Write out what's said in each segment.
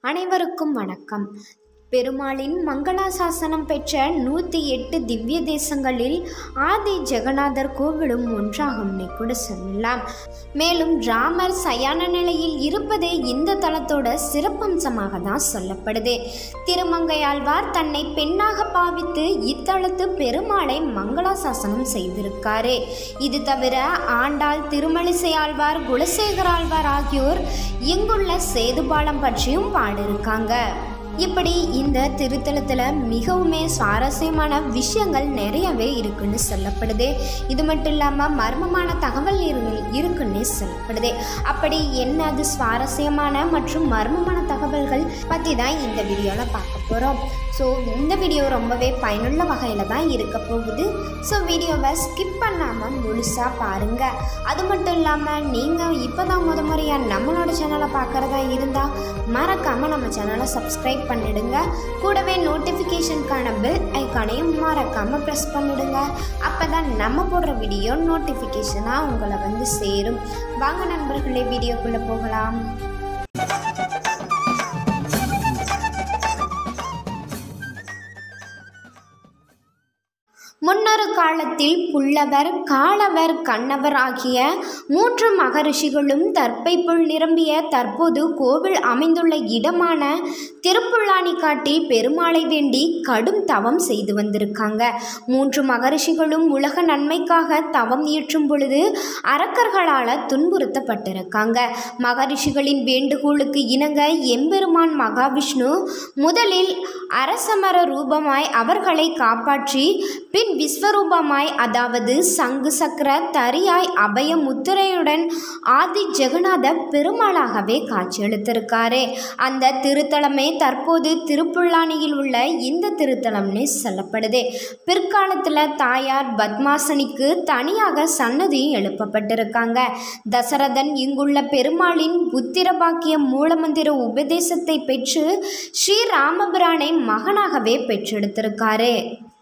அனைவருக்கும் வணக்கம் பெருமாளின் மங்களாசாசனம் பெற்ற நூற்றி எட்டு திவ்ய தேசங்களில் ஆதி ஜெகநாதர் கோவிலும் ஒன்றாகும்னே கூட சொல்லலாம் மேலும் ராமர் சயான நிலையில் இருப்பதே இந்த தலத்தோட சிறப்பம்சமாக தான் சொல்லப்படுது திருமங்கையாழ்வார் தன்னை பெண்ணாக பாவித்து இத்தலத்து பெருமாளை மங்களாசாசனம் செய்திருக்காரு இது தவிர ஆண்டாள் திருமலிசை ஆழ்வார் குலசேகர ஆழ்வார் ஆகியோர் இங்குள்ள சேதுபாலம் பற்றியும் பாடியிருக்காங்க இப்படி இந்த திருத்தலத்தில் மிகவுமே சுவாரஸ்யமான விஷயங்கள் நிறையவே இருக்குன்னு சொல்லப்படுது இது மட்டும் இல்லாமல் மர்மமான தகவல் இரு- இருக்குன்னு சொல்லப்படுது அப்படி என்ன அது சுவாரஸ்யமான மற்றும் மர்மமான தகவல்கள் பற்றி தான் இந்த வீடியோவில் பார்க்க போகிறோம் ஸோ இந்த வீடியோ ரொம்பவே பயனுள்ள வகையில் தான் இருக்க போகுது ஸோ வீடியோவை ஸ்கிப் பண்ணாமல் முழுசாக பாருங்கள் அது மட்டும் இல்லாமல் நீங்கள் இப்போ தான் முத முறையாக நம்மளோட சேனலை பார்க்குறதா இருந்தால் மறக்காமல் நம்ம சேனலை சப்ஸ்கிரைப் பண்ணிடுங்க கூடவே நோட்டிஃபிகேஷனுக்கான பெல் ஐக்கானையும் மறக்காமல் ப்ரெஸ் பண்ணிடுங்க அப்போ தான் நம்ம போடுற வீடியோ நோட்டிஃபிகேஷனாக உங்களை வந்து சேரும் வாங்க நண்பர்களே வீடியோக்குள்ளே போகலாம் முன்னொரு காலத்தில் புல்லவர் காலவர் கண்ணவர் ஆகிய மூன்று மகரிஷிகளும் தர்ப்பை புல் நிரம்பிய தற்போது கோவில் அமைந்துள்ள இடமான திருப்புல்லானி காட்டில் பெருமாளை வேண்டி கடும் தவம் செய்து வந்திருக்காங்க மூன்று மகரிஷிகளும் உலக நன்மைக்காக தவம் இயற்றும் பொழுது அரக்கர்களால் துன்புறுத்தப்பட்டிருக்காங்க மகரிஷிகளின் வேண்டுகோளுக்கு இணங்க எம்பெருமான் மகாவிஷ்ணு முதலில் அரசமர ரூபமாய் அவர்களை காப்பாற்றி பின் விஸ்வரூபமாய் அதாவது சங்கு சக்கர தரியாய் அபய முத்திரையுடன் ஆதி ஜெகநாத பெருமாளாகவே காட்சியளித்திருக்காரு அந்த திருத்தலமே தற்போது திருப்புல்லானியில் உள்ள இந்த திருத்தலம்னு சொல்லப்படுது பிற்காலத்தில் தாயார் பத்மாசனிக்கு தனியாக சன்னதியும் எழுப்பப்பட்டிருக்காங்க தசரதன் இங்குள்ள பெருமாளின் புத்திர பாக்கிய மூலமந்திர உபதேசத்தை பெற்று ஸ்ரீராமபிரானை மகனாகவே பெற்றெடுத்திருக்காரு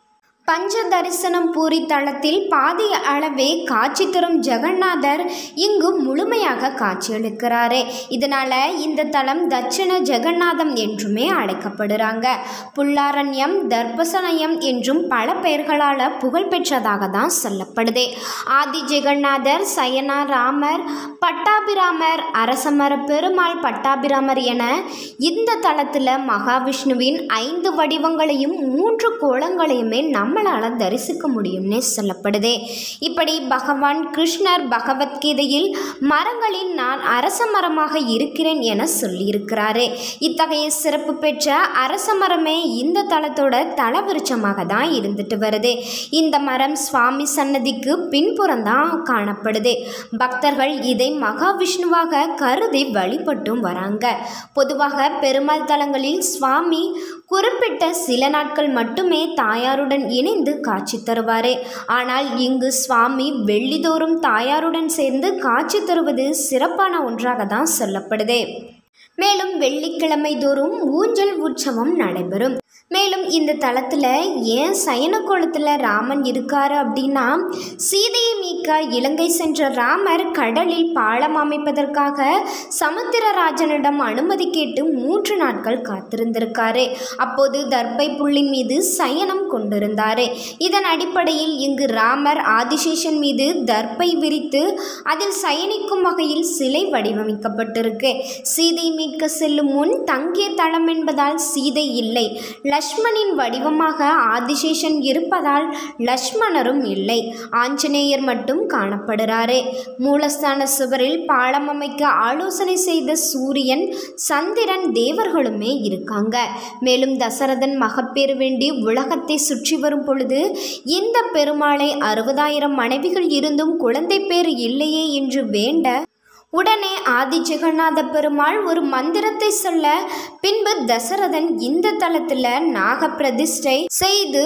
பஞ்ச தரிசனம் பூரி தளத்தில் பாதி அளவே காட்சி தரும் ஜெகநாதர் இங்கு முழுமையாக காட்சியளிக்கிறாரு இதனால இந்த தலம் தட்சிண ஜெகநாதம் என்றுமே அழைக்கப்படுறாங்க புல்லாரண்யம் தர்பசனயம் என்றும் பல பெயர்களால் புகழ்பெற்றதாக தான் சொல்லப்படுது ஆதி ஜெகநாதர் சயனா ராமர் பட்டாபிராமர் அரசமர பெருமாள் பட்டாபிராமர் என இந்த தலத்தில் மகாவிஷ்ணுவின் ஐந்து வடிவங்களையும் மூன்று கோலங்களையுமே நம்மளால் தரிசிக்க முடியும்னே சொல்லப்படுது இப்படி பகவான் கிருஷ்ணர் பகவத்கீதையில் மரங்களில் நான் அரச மரமாக இருக்கிறேன் என சொல்லியிருக்கிறாரு இத்தகைய சிறப்பு பெற்ற அரச மரமே இந்த தலத்தோட தலவிருட்சமாக தான் இருந்துட்டு வருது இந்த மரம் சுவாமி சன்னதிக்கு பின்புறம் தான் காணப்படுது பக்தர்கள் இதை மகாவிஷ்ணுவாக கருதி வழிபட்டும் வராங்க பொதுவாக பெருமாள் தலங்களில் சுவாமி குறிப்பிட்ட சில நாட்கள் மட்டுமே தாயாருடன் இணைந்து காட்சி தருவாரே ஆனால் இங்கு சுவாமி வெள்ளிதோறும் தாயாருடன் சேர்ந்து காட்சி தருவது சிறப்பான ஒன்றாக தான் சொல்லப்படுது மேலும் வெள்ளிக்கிழமை தோறும் ஊஞ்சல் உற்சவம் நடைபெறும் மேலும் இந்த தளத்தில் ஏன் சயன கோலத்தில் ராமன் இருக்காரு அப்படின்னா சீதையை மீட்க இலங்கை சென்ற ராமர் கடலில் பாலம் அமைப்பதற்காக சமுத்திரராஜனிடம் அனுமதி கேட்டு மூன்று நாட்கள் காத்திருந்திருக்காரு அப்போது தர்பை புள்ளின் மீது சயனம் கொண்டிருந்தாரு இதன் அடிப்படையில் இங்கு ராமர் ஆதிசேஷன் மீது தர்பை விரித்து அதில் சயனிக்கும் வகையில் சிலை வடிவமைக்கப்பட்டிருக்கு சீதை மீட்க செல்லும் முன் தங்கிய தளம் என்பதால் சீதை இல்லை லக்ஷ்மணின் வடிவமாக ஆதிசேஷன் இருப்பதால் லக்ஷ்மணரும் இல்லை ஆஞ்சநேயர் மட்டும் காணப்படுறாரு மூலஸ்தான சுவரில் பாலம் அமைக்க ஆலோசனை செய்த சூரியன் சந்திரன் தேவர்களுமே இருக்காங்க மேலும் தசரதன் மகப்பேறு வேண்டி உலகத்தை சுற்றி வரும் பொழுது இந்த பெருமாளை அறுபதாயிரம் மனைவிகள் இருந்தும் குழந்தை பேர் இல்லையே என்று வேண்ட உடனே ஆதி ஜெகநாத பெருமாள் ஒரு மந்திரத்தை சொல்ல பின்பு தசரதன் இந்த தலத்தில் நாக பிரதிஷ்டை செய்து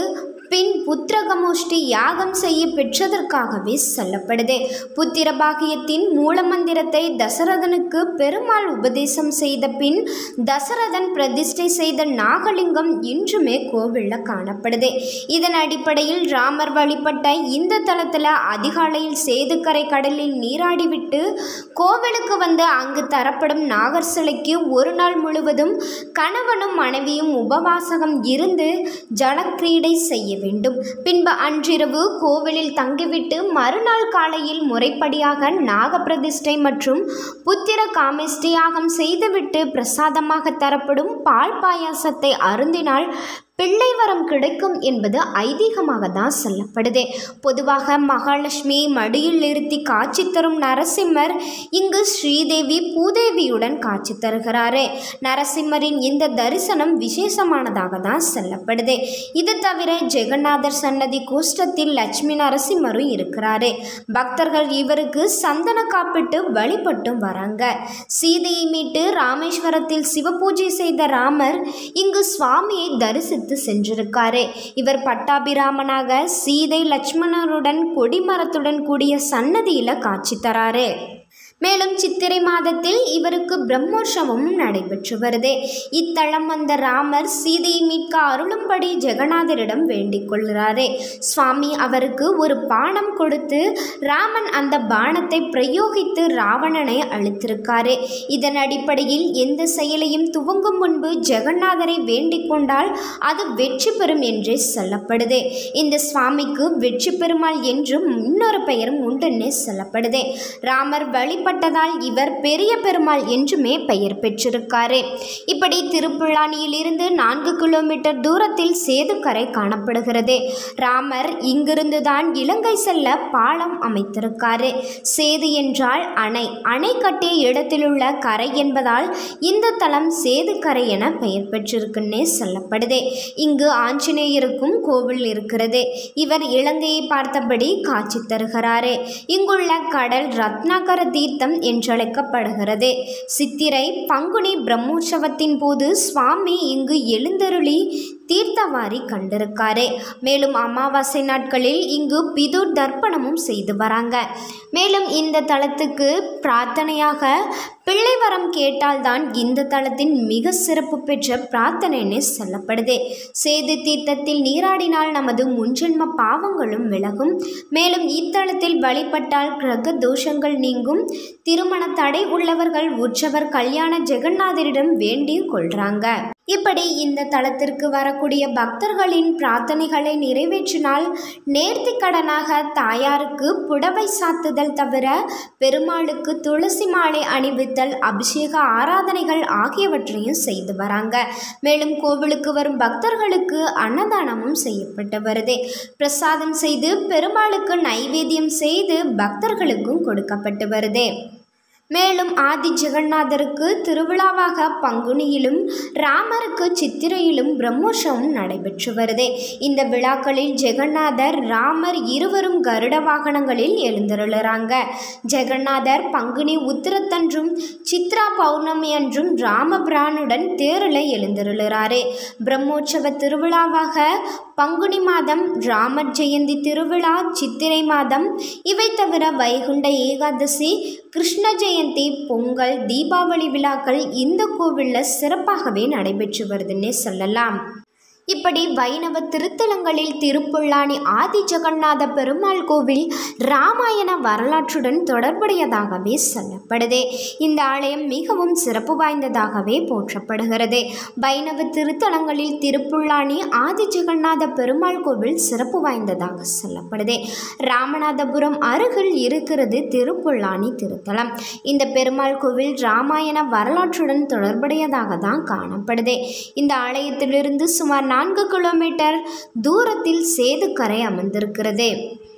பின் புத்திரகமுஷ்டி யாகம் செய்ய பெற்றதற்காகவே சொல்லப்படுது புத்திர பாகியத்தின் மூலமந்திரத்தை தசரதனுக்கு பெருமாள் உபதேசம் செய்த பின் தசரதன் பிரதிஷ்டை செய்த நாகலிங்கம் இன்றுமே கோவிலில் காணப்படுது இதன் அடிப்படையில் ராமர் வழிபட்ட இந்த தலத்தில் அதிகாலையில் சேதுக்கரை கடலில் நீராடிவிட்டு கோவிலுக்கு வந்து அங்கு தரப்படும் நாகர் சிலைக்கு ஒரு நாள் முழுவதும் கணவனும் மனைவியும் உபவாசகம் இருந்து ஜலக்கிரீடை செய்ய வேண்டும் பின்பு அன்றிரவு கோவிலில் தங்கிவிட்டு மறுநாள் காலையில் முறைப்படியாக நாகப்பிரதிஷ்டை மற்றும் புத்திர காமிஷ்டியாகம் செய்துவிட்டு பிரசாதமாக தரப்படும் பால் பாயாசத்தை அருந்தினால் பிள்ளை வரம் கிடைக்கும் என்பது ஐதீகமாக தான் சொல்லப்படுது பொதுவாக மகாலட்சுமி மடியில் நிறுத்தி காட்சி தரும் நரசிம்மர் இங்கு ஸ்ரீதேவி பூதேவியுடன் காட்சி தருகிறாரு நரசிம்மரின் இந்த தரிசனம் விசேஷமானதாக தான் சொல்லப்படுது இது தவிர ஜெகநாதர் சன்னதி கோஷ்டத்தில் லட்சுமி நரசிம்மரும் இருக்கிறாரு பக்தர்கள் இவருக்கு சந்தன காப்பிட்டு வழிபட்டும் வராங்க சீதையை மீட்டு ராமேஸ்வரத்தில் சிவபூஜை செய்த ராமர் இங்கு சுவாமியை தரிசித்து சென்றிருக்காரு இவர் பட்டாபிராமனாக சீதை லட்சுமணருடன் கொடிமரத்துடன் கூடிய சன்னதியில காட்சி தராரு மேலும் சித்திரை மாதத்தில் இவருக்கு பிரம்மோற்சவமும் நடைபெற்று வருது இத்தலம் வந்த ராமர் சீதையை மீட்க அருளும்படி ஜெகநாதரிடம் வேண்டிக் கொள்கிறாரு சுவாமி அவருக்கு ஒரு பானம் கொடுத்து ராமன் அந்த பானத்தை பிரயோகித்து ராவணனை அழித்திருக்காரு இதன் அடிப்படையில் எந்த செயலையும் துவங்கும் முன்பு ஜெகநாதரை வேண்டிக் கொண்டால் அது வெற்றி பெறும் என்றே சொல்லப்படுது இந்த சுவாமிக்கு வெற்றி பெருமாள் என்றும் இன்னொரு பெயரும் உண்டுன்னே சொல்லப்படுது ராமர் வழிபட்டதால் இவர் பெரிய பெருமாள் என்றுமே பெயர் பெற்றிருக்காரு இப்படி திருப்புல்லானியிலிருந்து நான்கு கிலோமீட்டர் தூரத்தில் சேதுக்கரை காணப்படுகிறது ராமர் இங்கிருந்து தான் இலங்கை செல்ல பாலம் அமைத்திருக்காரு சேது என்றால் அணை அணை கட்டிய இடத்திலுள்ள கரை என்பதால் இந்த தலம் சேதுக்கரை என பெயர் பெற்றிருக்குன்னே சொல்லப்படுது இங்கு ஆஞ்சநேயருக்கும் கோவில் இருக்கிறது இவர் இலங்கையை பார்த்தபடி காட்சி தருகிறாரு இங்குள்ள கடல் ரத்னாகர தீர்த்தம் என்றழைக்கப்படுகிறது சித்திரை பங்குனி பிரம்மோற்சவத்தின் போது சுவாமி இங்கு எழுந்தருளி தீர்த்தவாரி கண்டிருக்காரு மேலும் அமாவாசை நாட்களில் இங்கு பிதுர் தர்ப்பணமும் செய்து வராங்க மேலும் இந்த தலத்துக்கு பிரார்த்தனையாக பிள்ளை வரம் கேட்டால்தான் இந்த தலத்தின் மிக சிறப்பு பெற்ற பிரார்த்தனைன்னு சொல்லப்படுது சேது தீர்த்தத்தில் நீராடினால் நமது முன்ஜென்ம பாவங்களும் விலகும் மேலும் இத்தலத்தில் வழிபட்டால் கிரக தோஷங்கள் நீங்கும் திருமண தடை உள்ளவர்கள் உற்சவர் கல்யாண ஜெகநாதரிடம் வேண்டி கொள்றாங்க இப்படி இந்த தலத்திற்கு வரக்கூடிய பக்தர்களின் பிரார்த்தனைகளை நிறைவேற்றினால் நேர்த்திக்கடனாக தாயாருக்கு புடவை சாத்துதல் தவிர பெருமாளுக்கு துளசி மாலை அணிவித்தல் அபிஷேக ஆராதனைகள் ஆகியவற்றையும் செய்து வராங்க மேலும் கோவிலுக்கு வரும் பக்தர்களுக்கு அன்னதானமும் செய்யப்பட்டு வருது பிரசாதம் செய்து பெருமாளுக்கு நைவேத்தியம் செய்து பக்தர்களுக்கும் கொடுக்கப்பட்டு வருது மேலும் ஆதி ஜெகநாதருக்கு திருவிழாவாக பங்குனியிலும் ராமருக்கு சித்திரையிலும் பிரம்மோற்சவம் நடைபெற்று வருது இந்த விழாக்களில் ஜெகநாதர் ராமர் இருவரும் கருட வாகனங்களில் எழுந்தருளுறாங்க ஜெகநாதர் பங்குனி உத்திரத்தன்றும் சித்ரா பௌர்ணமி அன்றும் ராமபிரானுடன் தேரில் எழுந்தருளுறாரு பிரம்மோற்சவ திருவிழாவாக பங்குனி மாதம் ராமர் ஜெயந்தி திருவிழா சித்திரை மாதம் இவை தவிர வைகுண்ட ஏகாதசி கிருஷ்ண ஜெயந்தி பொங்கல் தீபாவளி விழாக்கள் இந்த கோவிலில் சிறப்பாகவே நடைபெற்று வருதுன்னே சொல்லலாம் இப்படி வைணவ திருத்தலங்களில் திருப்புல்லானி ஆதி ஜெகநாத பெருமாள் கோவில் ராமாயண வரலாற்றுடன் தொடர்புடையதாகவே சொல்லப்படுது இந்த ஆலயம் மிகவும் சிறப்பு வாய்ந்ததாகவே போற்றப்படுகிறது வைணவ திருத்தலங்களில் திருப்புல்லானி ஆதி ஜெகநாத பெருமாள் கோவில் சிறப்பு வாய்ந்ததாக சொல்லப்படுது ராமநாதபுரம் அருகில் இருக்கிறது திருப்புல்லானி திருத்தலம் இந்த பெருமாள் கோவில் ராமாயண வரலாற்றுடன் தொடர்புடையதாக தான் காணப்படுது இந்த ஆலயத்திலிருந்து சுமார் நான்கு கிலோமீட்டர் தூரத்தில் சேதுக்கரை அமர்ந்திருக்கிறது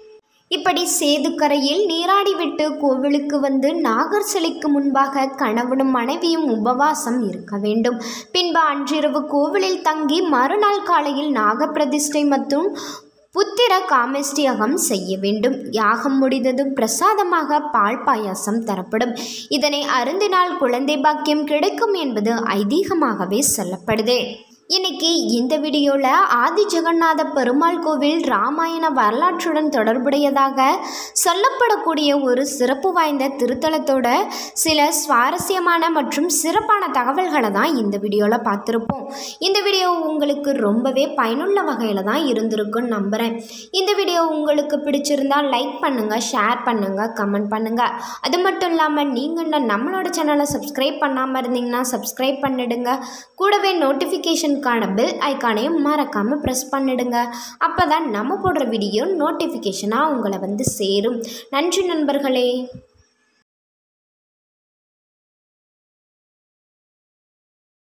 இப்படி சேதுக்கரையில் நீராடிவிட்டு கோவிலுக்கு வந்து நாகர் சிலைக்கு முன்பாக கணவனும் மனைவியும் உபவாசம் இருக்க வேண்டும் பின்பு அன்றிரவு கோவிலில் தங்கி மறுநாள் காலையில் நாகப்பிரதிஷ்டை மற்றும் புத்திர காமேஷ்டியகம் செய்ய வேண்டும் யாகம் முடிந்ததும் பிரசாதமாக பால் பாயாசம் தரப்படும் இதனை அருந்தினால் குழந்தை பாக்கியம் கிடைக்கும் என்பது ஐதீகமாகவே சொல்லப்படுது இன்னைக்கு இந்த வீடியோவில் ஆதி ஜெகநாத பெருமாள் கோவில் ராமாயண வரலாற்றுடன் தொடர்புடையதாக சொல்லப்படக்கூடிய ஒரு சிறப்பு வாய்ந்த திருத்தலத்தோட சில சுவாரஸ்யமான மற்றும் சிறப்பான தகவல்களை தான் இந்த வீடியோவில் பார்த்துருப்போம் இந்த வீடியோ உங்களுக்கு ரொம்பவே பயனுள்ள வகையில் தான் இருந்திருக்குன்னு நம்புகிறேன் இந்த வீடியோ உங்களுக்கு பிடிச்சிருந்தால் லைக் பண்ணுங்கள் ஷேர் பண்ணுங்கள் கமெண்ட் பண்ணுங்கள் அது மட்டும் இல்லாமல் நீங்கள் இன்னும் நம்மளோட சேனலை சப்ஸ்கிரைப் பண்ணாமல் இருந்தீங்கன்னா சப்ஸ்கிரைப் பண்ணிடுங்க கூடவே நோட்டிஃபிகேஷனுக்கான பெல் ஐக்கானையும் மறக்காமல் ப்ரெஸ் பண்ணிடுங்க அப்போ தான் நம்ம போடுற வீடியோ நோட்டிஃபிகேஷனாக உங்களை வந்து சேரும் நன்றி நண்பர்களே